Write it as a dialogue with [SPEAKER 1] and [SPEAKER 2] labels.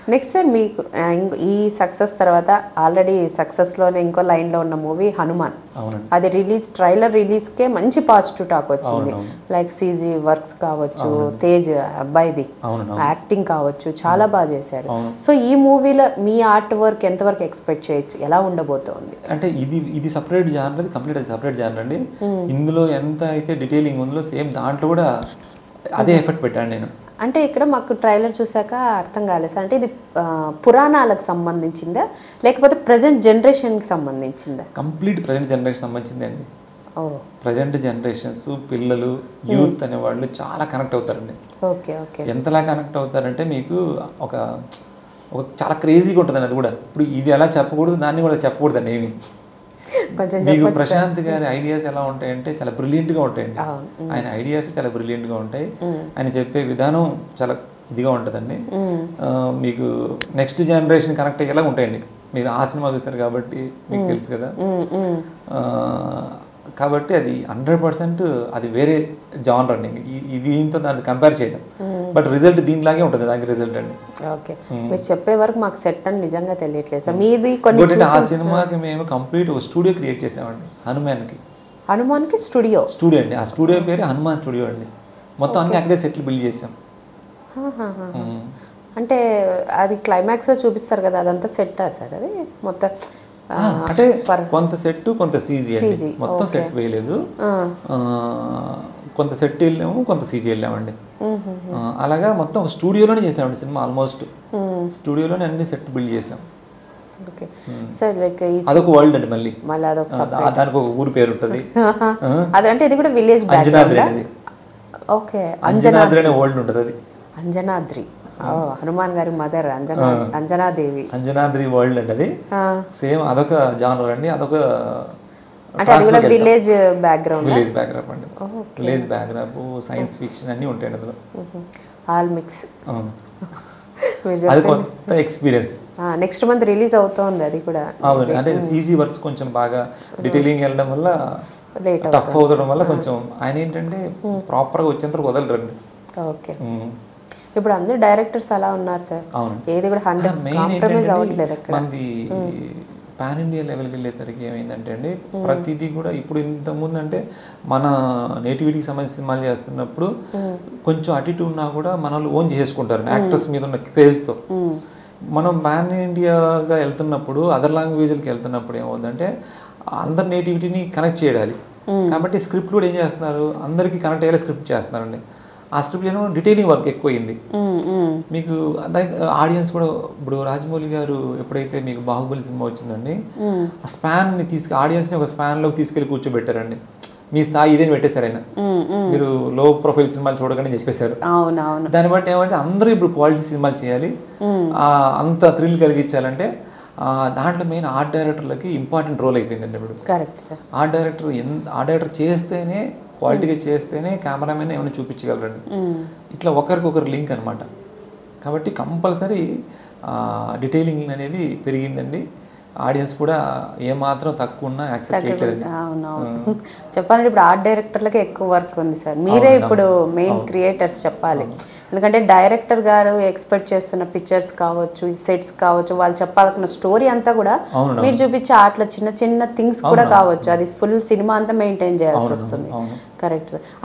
[SPEAKER 1] Next sir మీకు ఆ, ఇంకో- ఈ సక్సెస్ తర్వాత ఆల్రెడీ సక్సెస్లోనే ఇంకో లైన్లో ఉన్న మూవీ హనుమాన్
[SPEAKER 2] అవునండి
[SPEAKER 1] అది రిలీజ్ ట్రైలర్ రిలీజ్కే మంచి పాజిటివ్ టాక్ వచ్చింది
[SPEAKER 2] అవునవును.
[SPEAKER 1] లైక్ సీజీ వర్క్స్ కావచ్చు తేజ్ అబ్బాయిది
[SPEAKER 2] అవును
[SPEAKER 1] యాక్టింగ్ కావచ్చు చాలా బాగా చేశారు
[SPEAKER 2] అవును.
[SPEAKER 1] సో ఈ మూవీలో మీ ఆర్ట్ వర్క్ ఎంతవరకు ఎక్స్పెక్ట్ చేయొచ్చు ఎలా ఉండబోతోంది
[SPEAKER 2] అంటే ఇది ఇది సపరేట్ జానర్ అది కంప్లీట్ అది సపరేట్ జానర్ అండి ఇందులో ఎంత అయితే డీటెయిలింగ్ ఉందో సేమ్ దాంట్లో కూడా అదే ఎఫర్ట్ పెట్టాను నేను
[SPEAKER 1] అంటే ఇక్కడ మాకు ట్రైలర్ చూసాక అర్థం కాలేదు సార్ అంటే ఇది ఆ, పురాణాలకు సంబంధించిందా లేకపోతే ప్రజెంట్ జనరేషన్కి సంబంధించిందా
[SPEAKER 2] కంప్లీట్ ప్రజెంట్ జనరేషన్ సంబంధించింది అండి
[SPEAKER 1] ఓ
[SPEAKER 2] ప్రజెంట్ జనరేషన్స్ పిల్లలు యూత్ అనే వాళ్ళు చాలా కనెక్ట్ అవుతారండి
[SPEAKER 1] ఓకే ఓకే
[SPEAKER 2] ఎంతలా కనెక్ట్ అవుతారంటే మీకు ఒక ఒక చాలా క్రేజీగా ఉంటుందండి అది కూడా ఇప్పుడు ఇది ఎలా చెప్పకూడదు దాన్ని కూడా చెప్పకూడదండి ఏమి
[SPEAKER 1] కొంచెం
[SPEAKER 2] మీకు ప్రశాంత్ గారి ఐడియాస్ ఎలా ఉంటాయంటే చాలా బ్రిలియంట్గా ఉంటాయండి
[SPEAKER 1] అవును.
[SPEAKER 2] ఆయన ఐడియాస్ చాలా బ్రిలియంట్గా ఉంటాయి ఆయన చెప్పే విధానం చాలా ఇదిగా ఉంటుందండి ఆ, మీకు నెక్స్ట్ జనరేషన్ కనెక్ట్ అయ్యేలా ఉంటాయండి మీరు ఆ సినిమా చూసారు కాబట్టి మీకు తెలుసు కదా
[SPEAKER 1] మ్మ్, మ్మ్.
[SPEAKER 2] ఆ, కాబట్టి అది హండ్రెడ్ పర్సెంట్ అది వేరే జాన్ రన్నింగ్ ఇది దీంతో దాన్ని కంపేర్ చేయడం బట్ రిజల్ట్ దీనిలాగే ఉంటుంది దానికి రిజల్ట్ అండి
[SPEAKER 1] ఓకే మీరు చెప్పే వరకు మాకు సెట్ అని నిజంగా తెలియట్లేదు సార్ మీది కొన్ని
[SPEAKER 2] ఇంకోటి ఆ సినిమాకి మేము కంప్లీట్ ఒక స్టూడియో క్రియేట్ చేసామండి హనుమాన్కి
[SPEAKER 1] హనుమాన్కి స్టూడియో
[SPEAKER 2] స్టూడియో అండి ఆ స్టూడియో పేరు హనుమాన్ స్టూడియో అండి మొత్తం అన్ని అక్కడే సెట్లు బిల్డ్ చేసాం ఉమ్.
[SPEAKER 1] అంటే అది క్లైమాక్స్లో చూపిస్తారు కదా అదంతా సెట్టా సార్ అది మొత్తం ఆ,
[SPEAKER 2] అంటే కొంత సెట్ కొంత సీజీ అండి
[SPEAKER 1] CG,
[SPEAKER 2] మొత్తం సెట్ వేయలేదు
[SPEAKER 1] ఆ,
[SPEAKER 2] ఆ, కొంత సెట్ వెళ్ళాము కొంత సీజీ వెళ్ళామండి ఆ, అలాగా మొత్తం ఒక స్టూడియోలోనే చేసామండి సినిమా ఆల్మోస్ట్ స్టూడియోలోనే అన్ని సెట్ బిల్డ్ చేసాం
[SPEAKER 1] ఓకే సార్ లైక్ ఈ
[SPEAKER 2] అదొక వరల్డ్ అండి మళ్ళీ
[SPEAKER 1] మళ్ళీ అదొక
[SPEAKER 2] ఆ, దా- దానికి ఒక ఊరు పేరు ఉంటుంది
[SPEAKER 1] అదంటే ఇది కూడా విలేజ్
[SPEAKER 2] అంజనాద్రి
[SPEAKER 1] బ్యాక్గ్రౌండ్
[SPEAKER 2] అనేది
[SPEAKER 1] ఓకే
[SPEAKER 2] అంజనాద్రి అనే వరల్డ్ ఉంటుంది అది
[SPEAKER 1] అంజనాద్రి ఓ, హనుమాన్ గారి మదర్ అంజనా అంజనాదేవి
[SPEAKER 2] అంజనాద్రి వరల్డ్ అండి అది
[SPEAKER 1] ఆ,
[SPEAKER 2] సేమ్ అదొక జానర్ అండి అదొక
[SPEAKER 1] అంటే అది కూడా విలేజ్ బ్యాక్గ్రౌండ్
[SPEAKER 2] విలేజ్ బ్యాక్గ్రాప్ అండి విలేజ్ బ్యాక్గ్రాప్ సైన్స్ ఫిక్షన్ అన్నీ ఉంటాయండి అందులో
[SPEAKER 1] ఆల్ మిక్స్
[SPEAKER 2] అవును.
[SPEAKER 1] మీరు
[SPEAKER 2] అది కొత్త ఎక్స్పీరియన్స్
[SPEAKER 1] నెక్స్ట్ మంత్ రిలీజ్ అవుతోంది అది కూడా
[SPEAKER 2] అవును అంటే ఈజీ వర్క్స్ కొంచెం బాగా డీటెయిలింగ్ వెళ్ళడం వల్ల
[SPEAKER 1] లేట్
[SPEAKER 2] టఫ్ అవుతడం వల్ల కొంచెం ఆయన ఏంటంటే ప్రాపర్గా వచ్చేంత వదలరండి
[SPEAKER 1] ఓకే
[SPEAKER 2] ఉమ్.
[SPEAKER 1] ఇప్పుడు అందరు డైరెక్టర్స్ అలా ఉన్నారు సార్
[SPEAKER 2] అవును
[SPEAKER 1] ఏది కూడా హండ్రెడ్
[SPEAKER 2] మెయిన్
[SPEAKER 1] కాంప్రమైజ్ అవ్వట్లేదు
[SPEAKER 2] ఏంటంటే మనది పాన్ ఇండియా లెవెల్కి వెళ్ళేసరికి ఏమైందంటే అండి ప్రతిదీ కూడా ఇప్పుడు ఇంత ముందు అంటే మన నేటివిటీకి సంబంధించిన సినిమాలు చేస్తున్నప్పుడు కొంచెం అటు ఇటు ఉన్నా కూడా మన వాళ్ళు ఓన్ చేసుకుంటారు యాక్టర్స్ మీద ఉన్న క్రేజ్తో మనం పాన్ ఇండియాగా వెళ్తున్నప్పుడు అదర్ లాంగ్వేజ్లకి వెళ్తున్నప్పుడు ఏమవుతుందంటే అందరి నేటివిటీని కనెక్ట్ చేయాలి కాబట్టి స్క్రిప్ట్ కూడా ఏం చేస్తున్నారు అందరికీ కనెక్ట్ అయ్యేలా స్క్రిప్ట్ చేస్తున్నారండి ఆ స్క్రిప్ట్ ఏమో డీటెయిలింగ్ వర్క్ ఎక్కువైంది మీకు ఆడియన్స్ కూడా ఇప్పుడు రాజమౌళి గారు ఎప్పుడైతే మీకు బాహుబలి సినిమా వచ్చిందండి ఆ స్పాన్ ని తీసుకు ఆడియన్స్ ని ఒక స్పాన్ లోకి తీసుకెళ్లి కూర్చోబెట్టారండి మీ స్థాయి ఇదేని పెట్టేశారు ఆయన మీరు లో ప్రొఫైల్ సినిమాలు చూడగానే చెప్పేశారు
[SPEAKER 1] అవునవును
[SPEAKER 2] దాన్ని బట్టి ఏమంటే అందరూ ఇప్పుడు క్వాలిటీ సినిమాలు చేయాలి ఆ, అంత థ్రిల్ కలిగించాలంటే ఆ, దాంట్లో మెయిన్ ఆర్ట్ డైరెక్టర్లకి ఇంపార్టెంట్ రోల్ అయిపోయిందండి ఇప్పుడు
[SPEAKER 1] కరెక్ట్ సార్
[SPEAKER 2] ఆర్ట్ డైరెక్టర్ ఎంత ఆర్ట్ డైరెక్టర్ చేస్తేనే క్వాలిటీగా చేస్తేనే కెమెరామెన్ ఏమైనా చూపించగలరండి ఇట్లా ఒకరికొకరు లింక్ అనమాట కాబట్టి కంపల్సరీ డీటెయిలింగ్ అనేది పెరిగిందండి ఆడియన్స్ కూడా ఏమాత్రం తక్కువ ఉన్నా యాక్సెప్ట్ చేయట్లేదండి
[SPEAKER 1] అవునవును చెప్పాలంటే ఇప్పుడు ఆర్ట్ డైరెక్టర్లకే ఎక్కువ వర్క్ ఉంది సార్ మీరే ఇప్పుడు మెయిన్ క్రియేటర్స్ చెప్పాలి ఎందుకంటే డైరెక్టర్ గారు ఎక్స్పెక్ట్ చేస్తున్న పిక్చర్స్ కావచ్చు సెట్స్ కావచ్చు వాళ్ళు చెప్పాలనుకున్న స్టోరీ అంతా కూడా
[SPEAKER 2] అవును
[SPEAKER 1] మీరు చూపించే ఆటలో చిన్న చిన్న థింగ్స్ కూడా కావచ్చు అది ఫుల్ సినిమా అంతా మెయింటైన్ చేయాల్సి వస్తుంది
[SPEAKER 2] అవును
[SPEAKER 1] కరెక్ట్